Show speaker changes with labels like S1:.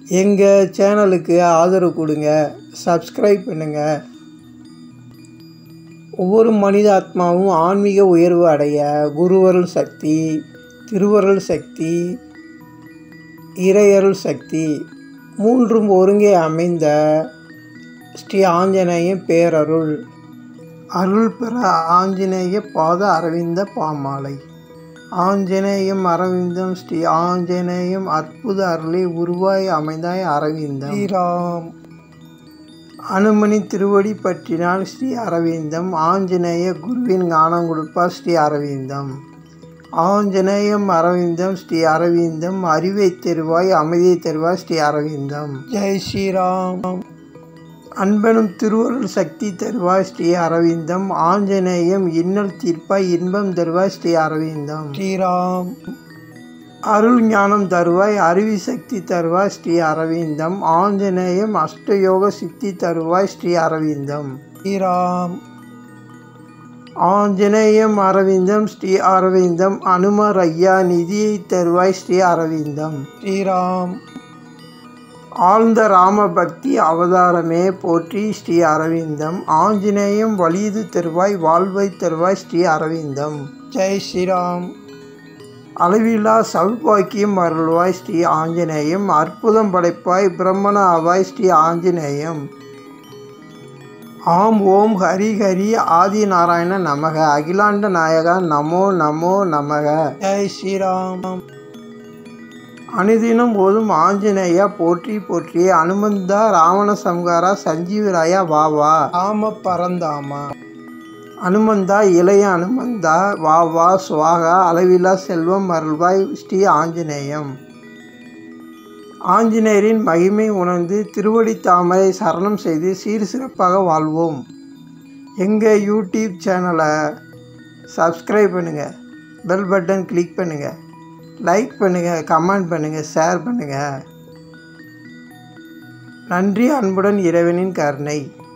S1: எங்கள் சேனலுக்கு ஆதரவு கொடுங்க சப்ஸ்கிரைப் பண்ணுங்கள் ஒவ்வொரு மனித ஆத்மாவும் ஆன்மீக உயர்வு அடைய குருவருள் சக்தி திருவருள் சக்தி இறையருள் சக்தி மூன்றும் ஒருங்கே அமைந்த ஸ்ரீ ஆஞ்சநேய பேரருள் அருள் பெற ஆஞ்சநேய பாத அரவிந்த பாமாலை ஆஞ்சநேயம் அரவிந்தம் ஸ்ரீ ஆஞ்சநேயம் அற்புத அருளை உருவாய் அமைந்தாய் அரவிந்தம் ஸ்ரீராம் அனுமணி திருவடி பற்றினால் ஸ்ரீ அரவிந்தம் ஆஞ்சநேய குருவின் ஞானம் கொடுப்பார் ஸ்ரீ அரவிந்தம் ஆஞ்சநேயம் அரவிந்தம் ஸ்ரீ அரவிந்தம் அறிவை தருவாய் அமைதியை தருவாய் ஸ்ரீ அரவிந்தம் ஜெய் ஸ்ரீராம் அன்பனும் திருவருள் சக்தி தருவாய் ஸ்ரீ அரவிந்தம் ஆஞ்சநேயம் இன்னல் தீர்ப்பாய் இன்பம் தருவாய் ஸ்ரீ அரவிந்தம் ஸ்ரீராம் அருள் ஞானம் தருவாய் அறிவி சக்தி தருவாய் ஸ்ரீ அரவிந்தம் ஆஞ்சநேயம் அஷ்டயோக சித்தி தருவாய் ஸ்ரீ அரவிந்தம் ஸ்ரீராம் ஆஞ்சநேயம் அரவிந்தம் ஸ்ரீ அரவிந்தம் அனுமர் ஐயா நிதியை தருவாய் ஸ்ரீ அரவிந்தம் ஸ்ரீராம் ஆழ்ந்த ராம பக்தி அவதாரமே போற்றி ஸ்ரீ அரவிந்தம் ஆஞ்சநேயம் வலிது தருவாய் வாழ்வை தருவாய் ஸ்ரீ அரவிந்தம் ஜெய் ஸ்ரீராம் அளவில்லா சௌபாக்கியம் அருள்வாய் ஸ்ரீ ஆஞ்சநேயம் அற்புதம் படைப்பாய் பிரம்மண ஆவாய் ஸ்ரீ ஆஞ்சநேயம் ஆம் ஓம் ஹரி ஹரி ஆதி நாராயண நமக அகிலாண்ட நாயகா நமோ நமோ நமக ஜெய் ஸ்ரீராம் அனுதினம் போதும் ஆஞ்சநேயா போற்றி போற்றி அனுமந்தா ராவண சம்காரா சஞ்சீவராயா வா வா ராம பரந்தாமா அனுமந்தா இளைய அனுமந்தா வா வா சுவாகா அளவிலா செல்வம் அருள்வாய் ஸ்ரீ ஆஞ்சநேயம் ஆஞ்சநேயரின் மகிமை உணர்ந்து திருவடி தாமரை சரணம் செய்து சீர் சிறப்பாக வாழ்வோம் எங்கள் யூடியூப் சேனலை சப்ஸ்கிரைப் பண்ணுங்கள் பெல் பட்டன் கிளிக் பண்ணுங்கள் லைக் பண்ணுங்கள் கமெண்ட் பண்ணுங்கள் ஷேர் பண்ணுங்கள் நன்றி அன்புடன் இறைவனின் கருணை